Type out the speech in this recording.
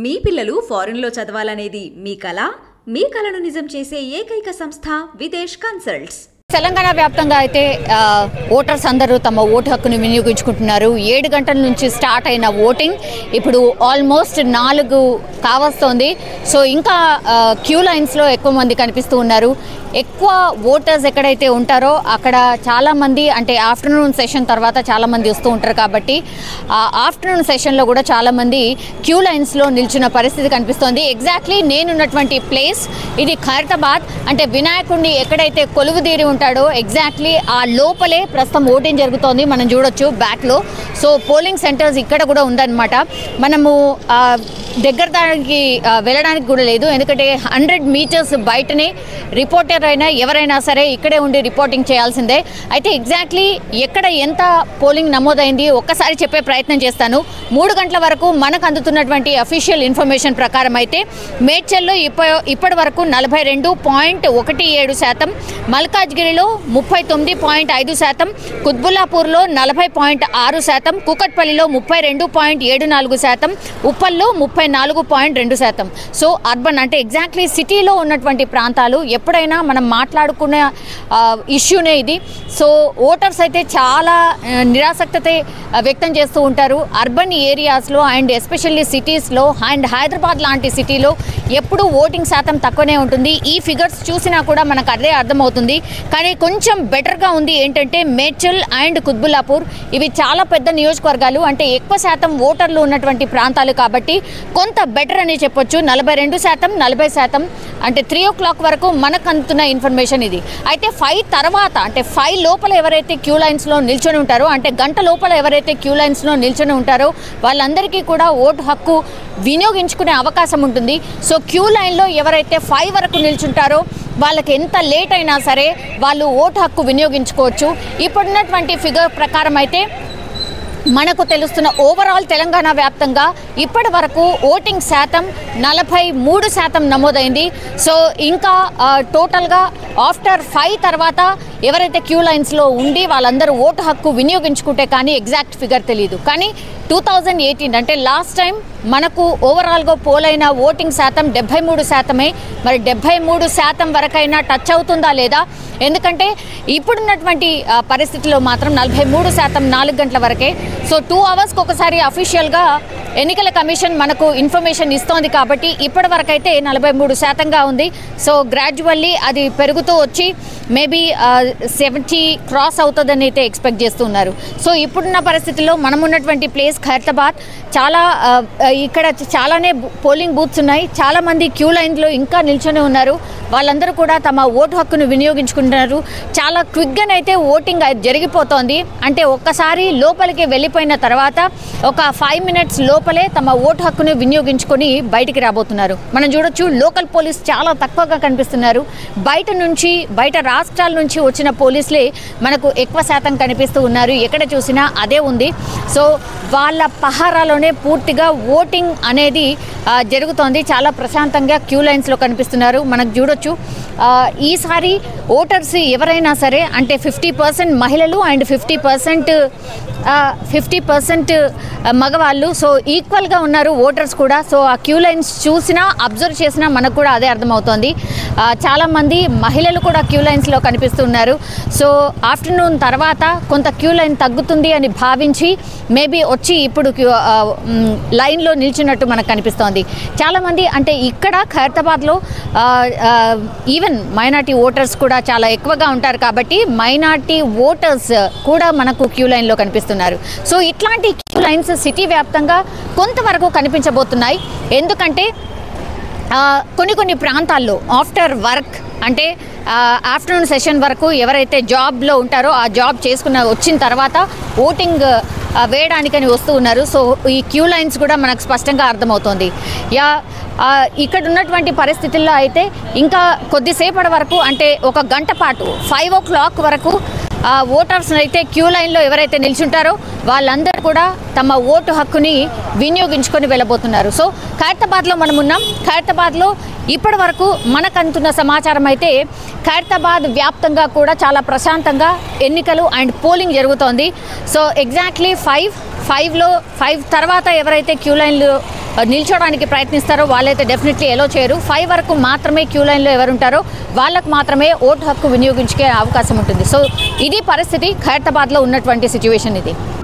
మీ పిల్లలు ఫారెన్లో చదవాలనేది మీ కల మీ కలను నిజం చేసే ఏకైక సంస్థ విదేశ్ కన్సల్ట్స్ తెలంగాణ వ్యాప్తంగా అయితే ఆ, ఓటర్స్ అందరూ తమ ఓటు హక్కును వినియోగించుకుంటున్నారు ఏడు గంటల నుంచి స్టార్ట్ అయిన ఓటింగ్ ఇప్పుడు ఆల్మోస్ట్ నాలుగు కావస్తోంది సో ఇంకా ఆ, క్యూ లైన్స్లో ఎక్కువ మంది కనిపిస్తూ ఉన్నారు ఎక్కువ ఓటర్స్ ఎక్కడైతే ఉంటారో అక్కడ చాలామంది అంటే ఆఫ్టర్నూన్ సెషన్ తర్వాత చాలామంది వస్తూ ఉంటారు కాబట్టి ఆ ఆఫ్టర్నూన్ సెషన్లో కూడా చాలామంది క్యూ లైన్స్లో నిల్చున్న పరిస్థితి కనిపిస్తోంది ఎగ్జాక్ట్లీ నేనున్నటువంటి ప్లేస్ ఇది ఖైరతాబాద్ అంటే వినాయకుడిని ఎక్కడైతే కొలువుదీరి ఉంటాడో ఎగ్జాక్ట్లీ ఆ లోపలే ప్రస్తుతం ఓటింగ్ జరుగుతోంది మనం చూడొచ్చు బ్యాక్లో సో పోలింగ్ సెంటర్స్ ఇక్కడ కూడా ఉందన్నమాట మనము ఆ, దగ్గర దానికి ఆ, వెళ్ళడానికి కూడా లేదు ఎందుకంటే హండ్రెడ్ మీటర్స్ బయటనే రిపోర్టర్ అయినా ఎవరైనా సరే ఇక్కడే ఉండి రిపోర్టింగ్ చేయాల్సిందే అయితే ఎగ్జాక్ట్లీ ఎక్కడ ఎంత పోలింగ్ నమోదైంది ఒక్కసారి చెప్పే ప్రయత్నం చేస్తాను మూడు గంటల వరకు మనకు అందుతున్నటువంటి అఫీషియల్ ఇన్ఫర్మేషన్ ప్రకారం అయితే మేడ్చల్లో ఇప్ప ఇప్పటి వరకు నలభై రెండు పాయింట్ ఒకటి ఏడు శాతం మల్కాజ్గిరిలో ముప్పై తొమ్మిది పాయింట్ ఐదు శాతం కుత్బుల్లాపూర్లో నలభై పాయింట్ ఆరు శాతం కూకట్పల్లిలో ముప్పై రెండు పాయింట్ ఏడు నాలుగు శాతం ఉప్పల్లో ముప్పై నాలుగు పాయింట్ రెండు శాతం సో అర్బన్ అంటే ఎగ్జాక్ట్లీ సిటీలో ఉన్నటువంటి ప్రాంతాలు ఎప్పుడైనా మనం మాట్లాడుకునే ఆ, ఇష్యూనే ఇది సో ఓటర్స్ అయితే చాలా ఆ, నిరాసక్తత ఆ, వ్యక్తం చేస్తూ ఉంటారు అర్బన్ ఏరియాస్లో అండ్ ఎస్పెషల్లీ సిటీస్లో అండ్ హైదరాబాద్ లాంటి సిటీలో ఎప్పుడూ ఓటింగ్ శాతం తక్కువనే ఉంటుంది ఈ ఫిగర్స్ చూసినా కూడా మనకు అదే అర్థమవుతుంది కానీ కొంచెం బెటర్గా ఉంది ఏంటంటే మేడ్చల్ అండ్ కుత్బుల్లాపూర్ ఇవి చాలా పెద్ద నియోజకవర్గాలు అంటే ఎక్కువ శాతం ఓటర్లు ఉన్నటువంటి ప్రాంతాలు కాబట్టి కొంత బెటర్ అని చెప్పొచ్చు నలభై రెండు శాతం నలభై శాతం అంటే త్రీ ఓ క్లాక్ వరకు మనకు అందుతున్న ఇన్ఫర్మేషన్ ఇది అయితే ఫైవ్ తర్వాత అంటే ఫైవ్ లోపల ఎవరైతే క్యూ లైన్స్లో నిల్చొని ఉంటారో అంటే గంట లోపల ఎవరైతే క్యూ లైన్స్లో నిల్చొని ఉంటారో వాళ్ళందరికీ కూడా ఓటు హక్కు వినియోగించుకునే అవకాశం ఉంటుంది సో క్యూ లైన్లో ఎవరైతే ఫైవ్ వరకు నిల్చుంటారో వాళ్ళకి ఎంత లేట్ అయినా సరే వాళ్ళు ఓటు హక్కు వినియోగించుకోవచ్చు ఇప్పుడున్నటువంటి ఫిగర్ ప్రకారం అయితే మనకు తెలుస్తున్న ఓవరాల్ తెలంగాణ వ్యాప్తంగా ఇప్పటి వరకు ఓటింగ్ శాతం నలభై మూడు శాతం నమోదైంది సో ఇంకా ఆ, టోటల్గా ఆఫ్టర్ ఫైవ్ తర్వాత ఎవరైతే క్యూ లైన్స్లో ఉండి వాళ్ళందరూ ఓటు హక్కు వినియోగించుకుంటే కానీ ఎగ్జాక్ట్ ఫిగర్ తెలియదు కానీ టూ థౌజండ్ ఎయిటీన్ అంటే లాస్ట్ టైం మనకు ఓవరాల్గా పోలైన ఓటింగ్ శాతం డెబ్బై మూడు శాతమే మరి డెబ్బై మూడు శాతం వరకైనా టచ్ అవుతుందా లేదా ఎందుకంటే ఇప్పుడున్నటువంటి ఆ, పరిస్థితిలో మాత్రం నలభై మూడు శాతం నాలుగు గంటల వరకే సో టూ అవర్స్కి ఒకసారి అఫీషియల్గా ఎన్నికల కమిషన్ మనకు ఇన్ఫర్మేషన్ ఇస్తోంది కాబట్టి ఇప్పటి వరకైతే నలభై మూడు శాతంగా ఉంది సో గ్రాడ్యువల్లీ అది పెరుగుతూ వచ్చి మేబీ సెవెంటీ క్రాస్ అవుతుందని అయితే ఎక్స్పెక్ట్ చేస్తున్నారు సో ఇప్పుడున్న పరిస్థితుల్లో మనం ఉన్నటువంటి ప్లేస్ ఖైరతాబాద్ చాలా ఆ, ఆ, ఇక్కడ చాలానే బూ- పోలింగ్ బూత్స్ ఉన్నాయి చాలామంది క్యూ లైన్లో ఇంకా నిల్చొని ఉన్నారు వాళ్ళందరూ కూడా తమ ఓటు హక్కును వినియోగించుకుంటున్నారు చాలా క్విక్గానైతే ఓటింగ్ అది జరిగిపోతోంది అంటే ఒక్కసారి లోపలికి వెళ్ళిపోయిన తర్వాత ఒక ఫైవ్ మినిట్స్ లోపలే తమ ఓటు హక్కును వినియోగించుకొని బయటికి రాబోతున్నారు మనం చూడొచ్చు లోకల్ పోలీస్ చాలా తక్కువగా కనిపిస్తున్నారు బయట నుంచి బయట రాష్ట్రాల నుంచి వచ్చిన పోలీసులే మనకు ఎక్కువ శాతం కనిపిస్తూ ఉన్నారు ఎక్కడ చూసినా అదే ఉంది సో వాళ్ళ పహారాలోనే పూర్తిగా ఓటింగ్ అనేది ఆ, జరుగుతోంది చాలా ప్రశాంతంగా క్యూ లైన్స్లో కనిపిస్తున్నారు మనకు చూడొచ్చు ఆ, ఈసారి ఓటర్స్ ఎవరైనా సరే అంటే ఫిఫ్టీ పర్సెంట్ మహిళలు and fifty percent fifty percent మగవాళ్ళు సో ఈక్వల్గా ఉన్నారు ఓటర్స్ కూడా సో ఆ క్యూ లైన్స్ చూసినా అబ్జర్వ్ చేసినా మనకు కూడా అదే అర్థమవుతోంది ఆ, చాలామంది మహిళలు కూడా క్యూ లైన్స్లో కనిపిస్తున్నారు సో ఆఫ్టర్నూన్ తర్వాత కొంత క్యూ లైన్ తగ్గుతుంది అని భావించి మేబీ వచ్చి ఇప్పుడు క్యూ- ఆ, మ్, లైన్లో నిల్చున్నట్టు మనకు కనిపిస్తోంది చాలామంది అంటే ఇక్కడ ఖైరతాబాద్లో ఆ, ఆ, ఈవెన్ మైనార్టీ ఓటర్స్ కూడా చాలా ఎక్కువగా ఉంటారు కాబట్టి మైనార్టీ ఓటర్స్ కూడా మనకు క్యూ లైన్లో కనిపిస్తున్నారు సో ఇట్లాంటి క్యూ లైన్స్ సిటీ వ్యాప్తంగా కొంతవరకు కనిపించబోతున్నాయి ఎందుకంటే ఆ, కొన్ని కొన్ని ప్రాంతాల్లో ఆఫ్టర్ వర్క్ అంటే ఆఫ్టర్నూన్ సెషన్ వరకు ఎవరైతే జాబ్లో ఉంటారో ఆ జాబ్ చేసుకున్న వచ్చిన తర్వాత ఓటింగ్ ఆ, వేయడానికని వస్తూ ఉన్నారు సో ఈ క్యూ లైన్స్ కూడా మనకు స్పష్టంగా అర్థమవుతోంది యా ఆ, ఇక్కడ ఉన్నటువంటి పరిస్థితుల్లో అయితే ఇంకా కొద్దిసేపటి వరకు అంటే ఒక గంట పాటు ఫైవ్ ఓ క్లాక్ వరకు ఆ ఓటర్స్ అయితే క్యూ లైన్లో ఎవరైతే నిల్చుంటారో వాళ్ళందరూ కూడా తమ ఓటు హక్కుని వినియోగించుకొని వెళ్ళబోతున్నారు సో ఖైరతాబాద్లో మనం ఉన్నాం ఖైరతాబాద్లో ఇప్పటి వరకు మనకు అందుతున్న సమాచారం అయితే ఖైరతాబాద్ వ్యాప్తంగా కూడా చాలా ప్రశాంతంగా ఎన్నికలు అండ్ పోలింగ్ జరుగుతోంది సో ఎగ్జాక్ట్లీ ఫైవ్ ఫైవ్లో ఫైవ్ తర్వాత ఎవరైతే క్యూ లైన్లు ఆ, నిల్చోడానికి ప్రయత్నిస్తారో వాళ్ళైతే డెఫినెట్లీ ఎలో చేయరు ఫైవ్ వరకు మాత్రమే క్యూ లైన్లో ఎవరు ఉంటారో వాళ్ళకు మాత్రమే ఓటు హక్కు వినియోగించుకే అవకాశం ఉంటుంది సో ఇది పరిస్థితి ఖైరతాబాద్లో ఉన్నటువంటి సిచ్యువేషన్ ఇది